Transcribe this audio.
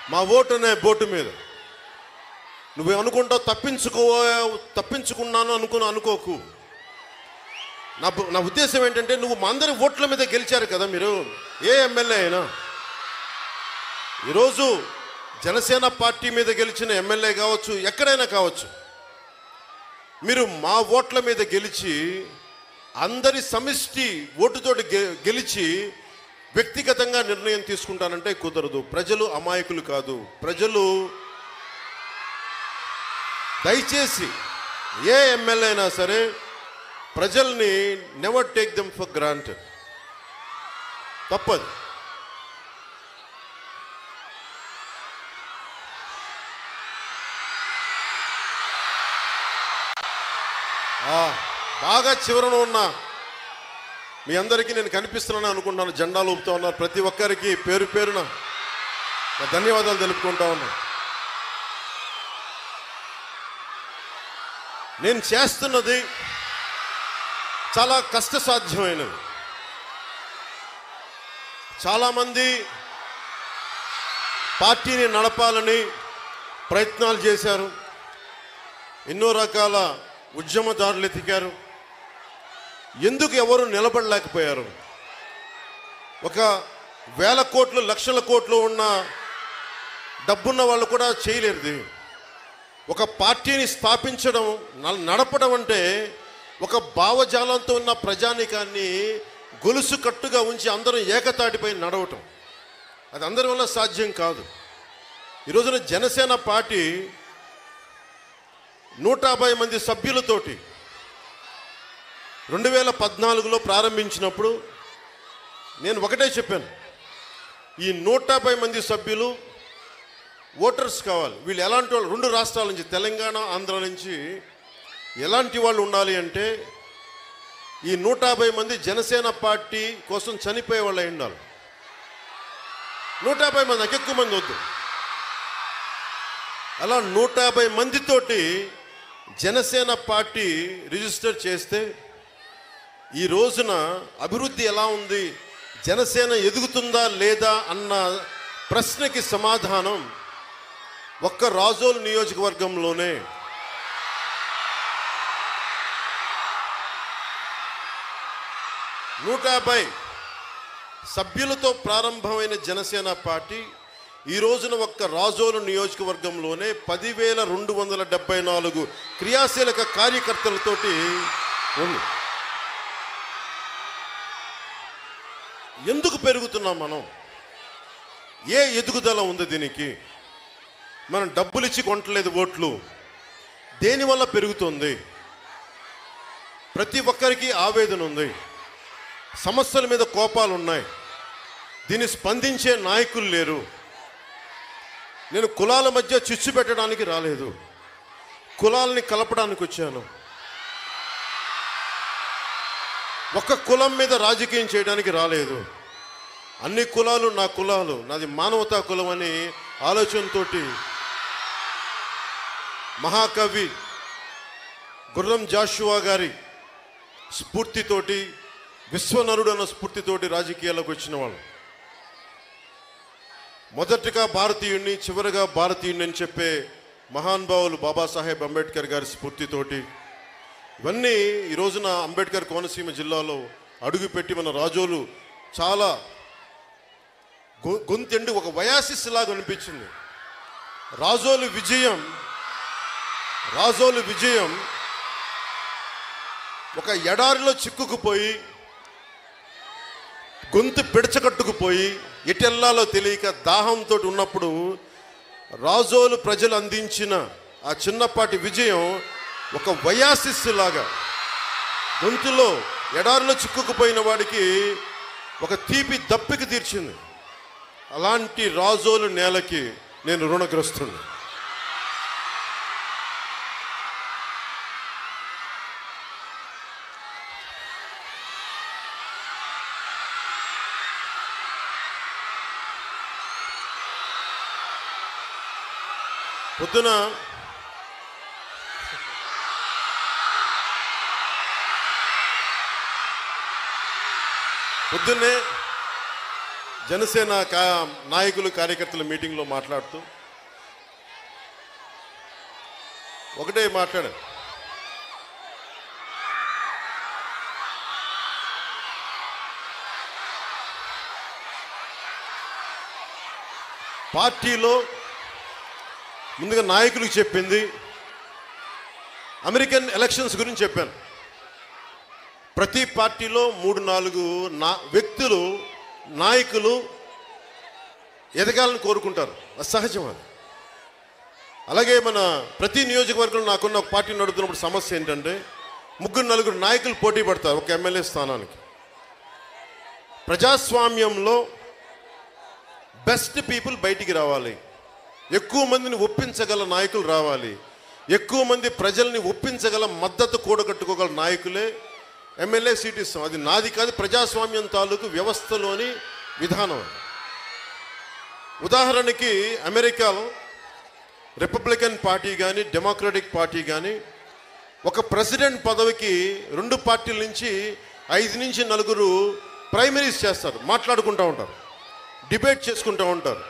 మా ఓటు అనే బోటు మీద నువ్వు అనుకుంటావు తప్పించుకో తప్పించుకున్నాను అనుకుని అనుకోకు నా బు- నా ఉద్దేశం ఏంటంటే నువ్వు మా అందరి ఓట్ల మీద గెలిచారు కదా మీరు ఏ ఎమ్మెల్యే అయినా ఈరోజు జనసేన పార్టీ మీద గెలిచిన ఎమ్మెల్యే కావచ్చు ఎక్కడైనా కావచ్చు మీరు మా ఓట్ల మీద గెలిచి అందరి సమిష్టి ఓటుతోటి గె- గెలిచి వ్యక్తిగతంగా నిర్ణయం తీసుకుంటానంటే కుదరదు ప్రజలు అమాయకులు కాదు ప్రజలు దయచేసి ఏ ఎమ్మెల్యే అయినా సరే ప్రజల్ని never take them for granted తప్పదు ఆ, బాగా చివరన ఉన్న మీ అందరికీ నేను కనిపిస్తున్నాను అనుకుంటున్నాను జెండాలు ఊపుతా ఉన్నారు ప్రతి ఒక్కరికి పేరు పేరున నా ధన్యవాదాలు తెలుపుకుంటా ఉన్నా నేను చేస్తున్నది చాలా కష్టసాధ్యమైనది చాలామంది పార్టీని నడపాలని ప్రయత్నాలు చేశారు ఎన్నో రకాల ఉద్యమదారులు ఎతికారు ఎందుకు ఎవరు నిలబడలేకపోయారు ఒక వేల కోట్లు లక్షల కోట్లు ఉన్న డబ్బున్న వాళ్ళు కూడా చేయలేరు ఇది ఒక పార్టీని స్థాపించడం న- నడపడం అంటే ఒక భావజాలంతో ఉన్న ప్రజానికాన్ని గొలుసు కట్టుగా ఉంచి అందరం ఏకతాటిపై నడవటం అది అందరి వల్ల సాధ్యం కాదు ఈ రోజున జనసేన పార్టీ నూట యాభై మంది సభ్యులతోటి రెండు వేల పద్నాలుగులో ప్రారంభించినప్పుడు నేను ఒకటే చెప్పాను ఈ నూట యాభై మంది సభ్యులు ఓటర్స్ కావాలి వీళ్ళు ఎలాంటి వాళ్ళు రెండు రాష్ట్రాల నుంచి తెలంగాణ ఆంధ్ర నుంచి ఎలాంటి వాళ్ళు ఉండాలి అంటే ఈ నూట యాభై మంది జనసేన పార్టీ కోసం చనిపోయే వాళ్ళు అయి ఉండాలి నూట యాభై మంది నాకు ఎక్కువ మంది వద్దు అలా నూట యాభై మందితోటి జనసేన పార్టీ రిజిస్టర్ చేస్తే ఈ రోజున అభివృద్ధి ఎలా ఉంది జనసేన ఎదుగుతుందా లేదా అన్న ప్రశ్నకి సమాధానం ఒక్క రాజోల్ నియోజకవర్గంలోనే నూట యాభై సభ్యులతో ప్రారంభమైన జనసేన పార్టీ ఈ రోజున ఒక్క రాజోలు నియోజకవర్గంలోనే పదివేల రెండు వందల డెబ్బై నాలుగు క్రియాశీలక కార్యకర్తలతోటి ఉంది ఎందుకు పెరుగుతున్నాం మనం ఏ ఎదుగుదల ఉంది దీనికి మనం డబ్బులు ఇచ్చి కొనట్లేదు ఓట్లు దేనివల్ల పెరుగుతుంది ప్రతి ఒక్కరికి ఆవేదన ఉంది సమస్యల మీద కోపాలు ఉన్నాయి దీన్ని స్పందించే నాయకులు లేరు నేను కులాల మధ్య చిచ్చు పెట్టడానికి రాలేదు కులాలని కలపడానికి వచ్చాను ఒక కులం మీద రాజకీయం చేయడానికి రాలేదు అన్ని కులాలు నా కులాలు నాది మానవతా కులం అని ఆలోచనతోటి మహాకవి గుర్రం జాషువా గారి స్ఫూర్తితోటి విశ్వనరుడు అన్న స్ఫూర్తితోటి రాజకీయాల్లోకి వచ్చిన వాళ్ళు మొదటగా భారతీయుణ్ణి చివరిగా భారతీయుణ్ణి అని చెప్పే మహానుభావులు బాబాసాహెబ్ అంబేద్కర్ గారి స్ఫూర్తితోటి ఇవన్నీ ఈ రోజున అంబేద్కర్ కోనసీమ జిల్లాలో అడుగుపెట్టి మన రాజోలు చాలా గొ- గొంతెండి ఒక వయాసిస్ లాగా అనిపించింది రాజోలు విజయం రాజోలు విజయం ఒక ఎడారిలో చిక్కుకుపోయి గొంతు పిడచకట్టుకుపోయి ఎటెల్లాలో తెలియక దాహంతో ఉన్నప్పుడు రాజోలు ప్రజలు అందించిన ఆ చిన్నపాటి విజయం ఒక వయాసిస్ లాగా గొంతులో ఎడారిలో చిక్కుకుపోయిన వాడికి ఒక తీపి దప్పికి తీర్చింది అలాంటి రాజోలు నేలకి నేను రుణగ్రస్తుని పొద్దున పొద్దున్నే జనసేన కా నాయకులు కార్యకర్తల మీటింగ్లో మాట్లాడుతూ ఒకటే మాట్లాడాను పార్టీలో ముందుగా నాయకులకు చెప్పింది అమెరికన్ ఎలక్షన్స్ గురించి చెప్పాను ప్రతి పార్టీలో మూడు నాలుగు నా వ్యక్తులు నాయకులు ఎదగాలని కోరుకుంటారు అది సహజం అది అలాగే మన ప్రతి నియోజకవర్గంలో నాకున్న ఒక పార్టీ నడుపుతున్నప్పుడు సమస్య ఏంటంటే ముగ్గురు నలుగురు నాయకులు పోటీ పడతారు ఒక ఎమ్మెల్యే స్థానానికి ప్రజాస్వామ్యంలో బెస్ట్ పీపుల్ బయటికి రావాలి ఎక్కువ మందిని ఒప్పించగల నాయకులు రావాలి ఎక్కువ మంది ప్రజల్ని ఒప్పించగల మద్దతు కూడగట్టుకోగల నాయకులే ఎమ్మెల్యే సీట్ ఇస్తాం అది నాది కాదు ప్రజాస్వామ్యం తాలూకు వ్యవస్థలోని విధానం అది. ఉదాహరణకి అమెరికాలో రిపబ్లికన్ పార్టీ కానీ డెమోక్రటిక్ పార్టీ కానీ ఒక ప్రెసిడెంట్ పదవికి రెండు పార్టీల నుంచి ఐదు నుంచి నలుగురు ప్రైమరీస్ చేస్తారు మాట్లాడుకుంటూ ఉంటారు డిబేట్ చేసుకుంటూ ఉంటారు